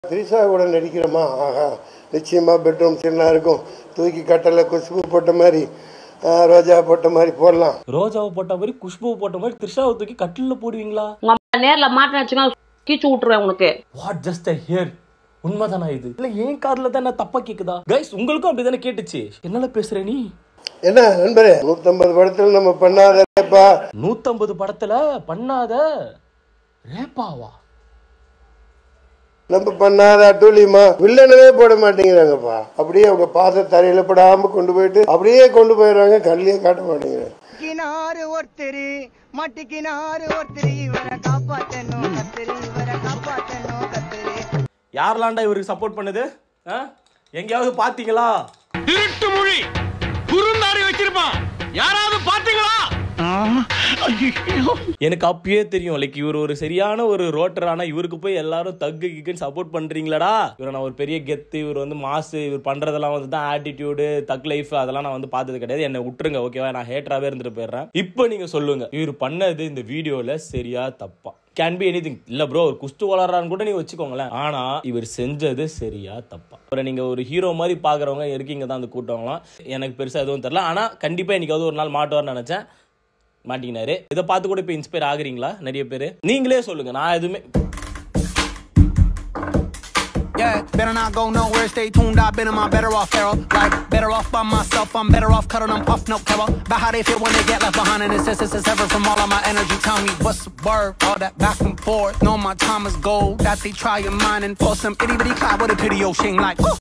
திரிஷா கூட நடிக்கிறோமா ஆஹா நிச்சயமா பெட்ரூம் சீனா இருக்கும் தூக்கி கட்டல குஷ்பு போட்ட மாதிரி ஆ, ரோஜா போட்ட மாதிரி போடலாம் ரோஜாவை போட்ட மாதிரி குஷ்புவை போட்ட மாதிரி த்ரிஷாவை தூக்கி கட்டில போடுவீங்களா உங்க அம்மா நேர்ல மாட்டின வச்சுக்கோங்க கீச்சு விட்டுருவேன் உனக்கு வாட் ஜஸ்ட் அ ஹியர் உண்மைதானா இது இல்ல ஏன் காதுல தான் தப்பா கேக்குதா கைஸ் உங்களுக்கும் அப்படிதானே கேட்டுச்சு என்னால பேசுற நீ என்ன நண்பரே நூத்தம்பது படத்துல நம்ம பண்ணாதப்பா நூத்தம்பது படத்துல பண்ணாத ரேப்பாவா நம்ம பண்ணாத அட்டூழியமா வில்லனவே போட மாட்டேங்கிறாங்கப்பா அப்படியே அவங்க பாத தரையில படாம கொண்டு போயிட்டு அப்படியே கொண்டு போயிடுறாங்க கண்ணிலே காட்ட மாட்டேங்கிறாங்க மாட்டிக்கினாரு ஒருத்தரு மாட்டிக்கினாரு ஒருத்தரு இவரை காப்பாத்தணும் கத்திரி இவரை காப்பாத்தணும் கத்திரி யாரெல்லாம்டா இவருக்கு சப்போர்ட் பண்ணுது ஆ? எங்கேயாவது பாத்தீங்களா திருட்டு மொழி குறுந்தாடி வச்சிருப்பான் யாராவது பாத்தீங்களா எனக்கு அப்பயே தெரியும் லைக் இவர் ஒரு சரியான ஒரு ரோட்டர் ஆனா இவருக்கு போய் எல்லாரும் தக்கு கிக்குன்னு சப்போர்ட் பண்றீங்களாடா இவர் நான் ஒரு பெரிய கெத்து இவர் வந்து மாசு இவர் பண்றதெல்லாம் வந்து தான் ஆட்டிடியூடு தக் லைஃப் அதெல்லாம் நான் வந்து பார்த்தது கிடையாது என்னை விட்டுருங்க ஓகேவா நான் ஹேட்டராகவே இருந்துட்டு போயிடுறேன் இப்போ நீங்க சொல்லுங்க இவர் பண்ணது இந்த வீடியோல சரியா தப்பா கேன் பி எனி திங் இல்ல ப்ரோ ஒரு குஸ்து வளர்றான்னு கூட நீங்க வச்சுக்கோங்களேன் ஆனா இவர் செஞ்சது சரியா தப்பா அப்புறம் நீங்க ஒரு ஹீரோ மாதிரி பாக்குறவங்க இருக்கீங்க தான் அந்த கூட்டம்லாம் எனக்கு பெருசா எதுவும் தெரியல ஆனா கண்டிப்பா என்னைக்காவது ஒரு நாள் மாட்டுவார்னு நினைச்சேன் மாட்டிக்கினாரு இதை பார்த்து கூட இப்போ இன்ஸ்பயர் ஆகுறீங்களா நிறைய பேர் நீங்களே சொல்லுங்க நான் எதுவுமே Yeah, better not go nowhere, stay tuned. I've been in my better off era. Like, better off by myself, I'm better off cutting them off, no cover. About how they feel when they get left behind, and it's just, it's just ever from all of my energy. Tell me what's the word, all that back and forth. Know my time is gold, that they try your mind and force some itty bitty cloud with a pity, oh, shame like, woo.